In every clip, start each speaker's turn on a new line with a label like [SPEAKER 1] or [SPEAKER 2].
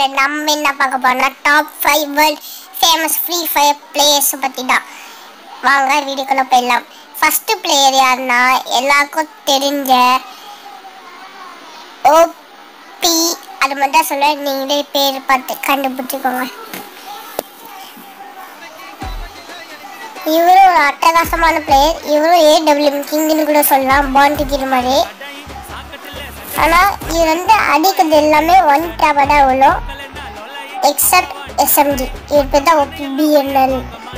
[SPEAKER 1] வீடியோவில் நம்ம என்ன பார்க்க போறோம்னா top five world famous free fire players பற்றி தான் வாங்க வீடியோக்குள்ளே போயிடலாம் ஃபஸ்ட்டு பிளேயர் யாருன்னா எல்லாருக்கும் தெரிஞ்ச ஓபி அது மட்டும் தான் சொல்ல நீங்களே பேர் பார்த்து கண்டுபிடிச்சிக்கோங்க இவரும் ஒரு அட்டகாசமான பிளேயர் இவரும் ஏடபிள்யூஎம் கிங்னு கூட சொல்லலாம் பாண்டிக்கிற மாதிரி ஆனால் இது வந்து அடிக்கிறது எல்லாமே ஒன் டேபாக தான் விழும் எக்ஸப்ட் எஸ்எம்ஜி இவர் பேர் தான் பிஎன்எல்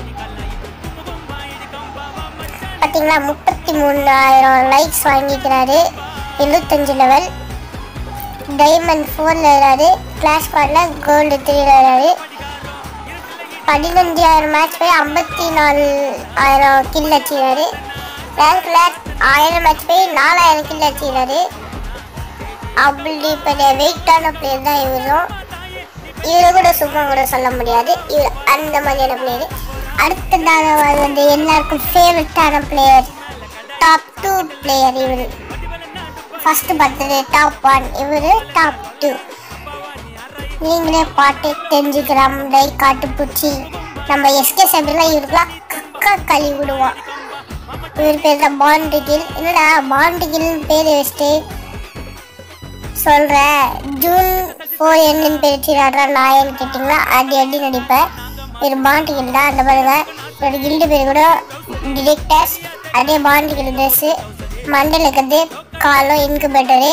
[SPEAKER 1] பார்த்தீங்களா முப்பத்தி மூணாயிரம் லைக்ஸ் வாங்கிக்கிறாரு எழுபத்தஞ்சு லெவல் டைமண்ட் ஃபோரில் இருக்காரு கிளாஸ் ஸ்குவாடில் கோல்டு த்ரீல இருக்காரு பதினஞ்சாயிரம் மேட்ச் போய் ஐம்பத்தி நாலு ஆயிரம் கில் அடிச்சிருக்காரு ரேங்க்ல ஆயிரம் மேட்ச் போய் நாலாயிரம் கில் அடிச்சிருக்காரு அப்படி பெரிய வெயிட்டான பிளேயர் தான் இவரும் இவரை கூட சும்மா கூட சொல்ல முடியாது இவர் அந்த மாதிரியான பிளேயர் அடுத்ததாக வந்து எல்லாருக்கும் ஃபேவரட்டான பிளேயர் டாப் டூ பிளேயர் இவர் ஃபர்ஸ்ட் பார்த்தது டாப் ஒன் இவர் டாப் டூ நீங்களே பாட்டு தெரிஞ்சுக்கலாம் டை காட்டுப்பூச்சி நம்ம எஸ்கே சபையில் இவருக்குலாம் கக்கா கழி விடுவோம் இவர் பேர் தான் பாண்டு கில் என்னடா பாண்டு கில்னு பேர் வச்சுட்டு சொல்கிறேன் ஜூன் ஃபோர் என்னன்னு பேர் வச்சுடாடுறா நாயன்னு கேட்டிங்களா அடி அடி நடிப்பேன் இவர் பாண்டு கில் தான் அந்த பாருங்க இவரோட கில்டு பேர் கூட டிரெக்டர்ஸ் அதே பாண்டு கில் ட்ரெஸ்ஸு மண்டல் இருக்கிறது காலம் இன்குபேட்டரு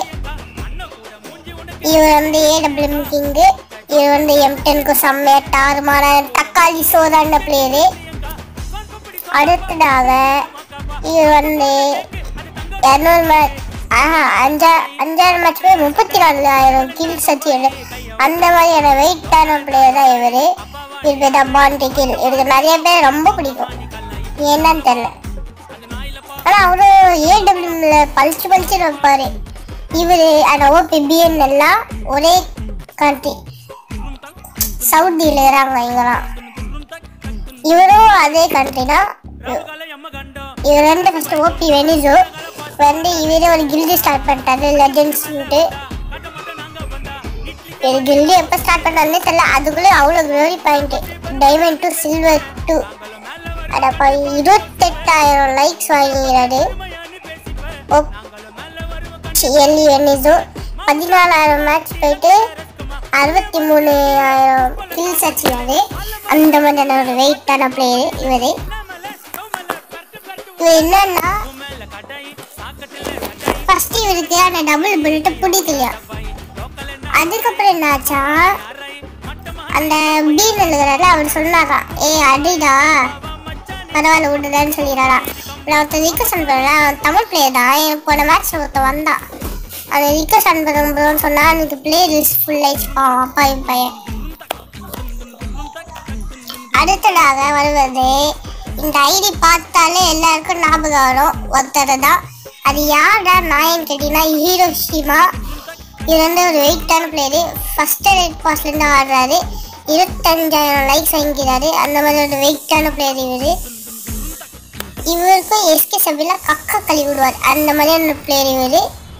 [SPEAKER 1] இவர் வந்து ஏடபிள்யூஎம் கிங்கு இவர் வந்து எம் டென்க்கு செம்மையா டாருமான தக்காளி சோதான பிளேயரு அடுத்ததாக இவர் வந்து இரநூறு மேட்ச் ஆஹா அஞ்சா அஞ்சாயிரம் மேட்ச் போய் முப்பத்தி நாலாயிரம் கில்ஸ் வச்சு அந்த மாதிரியான வெயிட்டான பிளேயர் தான் இவர் இவர் பேர் தான் பாண்டி கில் இவருக்கு நிறைய பேர் ரொம்ப பிடிக்கும் என்னன்னு தெரியல ஆனால் அவரு ஏடபிள்யூல பளிச்சு பளிச்சுன்னு வைப்பாரு இவர் அந்த ஓபி பிஎன் எல்லாம் ஒரே கண்ட்ரி சவுதியில் இருக்கிறாங்க இவங்களாம் இவரும் அதே கண்ட்ரி தான் இவர் வந்து ஃபர்ஸ்ட் ஓபி வெனிசோ வந்து இவரே ஒரு கில்டு ஸ்டார்ட் பண்ணிட்டாரு லெஜெண்ட்ஸ்ன்ட்டு இது கில்டு எப்போ ஸ்டார்ட் பண்ணாருன்னே தெரியல அதுக்குள்ளே அவ்வளோ glory point diamond to silver two அடப்பா இருபத்தெட்டாயிரம் லைக்ஸ் வாங்கிக்கிறாரு எல்லி வெனிசோ பதினாலாயிரம் மேட்ச் போயிட்டு அறுபத்தி மூணாயிரம் கில்ஸ் அடிச்சிருவாரு அந்த மாதிரியான ஒரு வெயிட்டான பிளேயர் இவர் இவர் என்னன்னா ஃபர்ஸ்ட் இவருக்கு அந்த டபுள் புல்லட்டு பிடிக்கலையா அதுக்கப்புறம் என்னாச்சா அந்த பீன் எழுதுறாரு அவர் சொன்னாரா ஏ அடிடா பரவாயில்ல விடுதான்னு சொல்லிடுறாரா நான் ஒருத்தர் ரிக்வஸ்ட் பண்ணுறேன் அவன் தமிழ் பிளேயர் தான் எனக்கு போன மேட்ச் ஒருத்தன் வந்தான் அந்த ரிக்வஸ்ட் அனுப்புறோம்னு சொன்னால் எனக்கு பிளே லிஸ்ட் ஃபுல் ஆயிடுச்சுப்பா அப்பா என் பையன் அடுத்ததாக வருவது இந்த ஐடி பார்த்தாலே எல்லாருக்கும் ஞாபகம் வரும் ஒருத்தர் தான் அது யாரா நாயன் கேட்டிங்கன்னா ஹீரோ ஷிமா இது வந்து ஒரு வெயிட்டான பிளேயரு ஃபஸ்ட்டு ரெட் பாஸ்லேருந்து ஆடுறாரு இருபத்தஞ்சாயிரம் லைக்ஸ் வாங்கிக்கிறாரு அந்த மாதிரி ஒரு வெயிட்டான பிளேயர் இவர் இவருக்கும் எஸ்கே சபில கக்கா கழி விடுவார் அந்த மாதிரியான பிளேயர் இவர்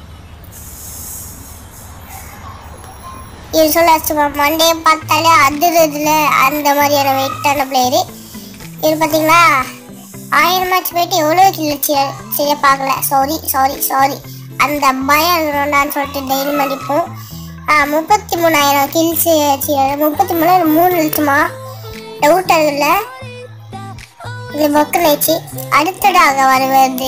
[SPEAKER 1] இவர் சொல்ல சும்மா மண்டே பார்த்தாலே அதிரதுல அந்த மாதிரியான வெயிட்டான பிளேயரு இவர் பார்த்தீங்களா ஆயிரம் மேட்ச் போயிட்டு எவ்வளோ கில்லச்சு சரியா பார்க்கல சாரி சாரி சாரி அந்த பயம் இருக்கணும்டான்னு சொல்லிட்டு டெய்லி மதிப்போம் முப்பத்தி மூணாயிரம் கில்ஸ் முப்பத்தி மூணாயிரம் மூணு லட்சமா டவுட் அதில் இது பொக்கலைச்சு அடுத்ததாக வருவது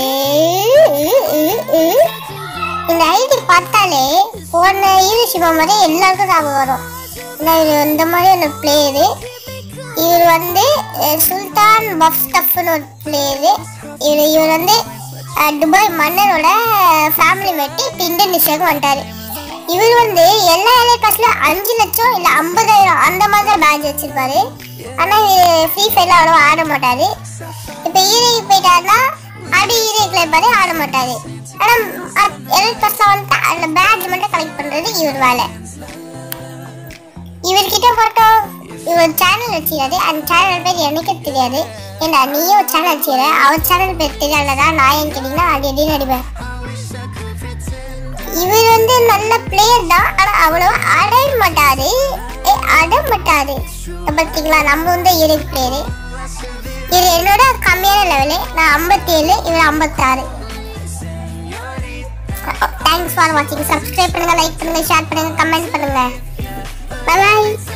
[SPEAKER 1] இந்த ஐடி பார்த்தாலே போன ஈரசிவா மாதிரி எல்லாருக்கும் ஞாபகம் வரும் ஏன்னா இவர் இந்த மாதிரி ஒரு பிளேயரு இவர் வந்து அஹ், சுல்தான் பஃப் ஸ்டஃப்னு ஒரு பிளேயரு இவர் இவர் வந்து அஹ், துபாய் மன்னரோட ஃபேமிலி மேட்டு இப்போ இந்தோனேஷியாவுக்கு வந்துட்டாரு இவர் வந்து எல்லா ஏரியா காசுல அஞ்சு லட்சம் இல்லை ஐம்பதாயிரம் அந்த மாதிரி தான் பேட்ச் வச்சிருப்பாரு ஆனால் இவர் ஃப்ரீ ஃபயர்ல அவ்வளோ ஆட மாட்டாரு இப்போ ஈரைக்கு போயிட்டாருன்னா அப்படி ஈரைக்குள்ள இருப்பாரு ஆட மாட்டாரு ஆனால் எல் பர்சன் வந்துட்டு அந்த பேட்ச் மட்டும் கலெக்ட் பண்ணுறது இவர் வேலை இவர்கிட்ட மட்டும் இவர் சேனல் வச்சுக்கிறாரு அந்த சேனல் பேர் எனக்கு தெரியாது ஏண்டா நீயும் ஒரு சேனல் வச்சுக்கிற அவர் சேனல் பேர் தெரியாததா நான் ஏன் கேட்டீங்கன்னா அடி அடி நடிப்பேன் இவர் வந்து நல்ல பிளேயர் தான் ஆனால் அவ்வளோ அடைய மாட்டாரு ஏ அடம்பட்டாரு பார்த்தீங்களா நம்ம வந்து இரு பிளேயரு இது என்னோட கம்மியான லெவலு நான் ஐம்பத்தி ஏழு இவர் ஐம்பத்தாறு தேங்க்ஸ் ஃபார் வாட்சிங் சப்ஸ்கிரைப் பண்ணுங்க லைக் பண்ணுங்க ஷேர் பண்ணுங்க கமெண்ட் பண்ணுங்க பாய்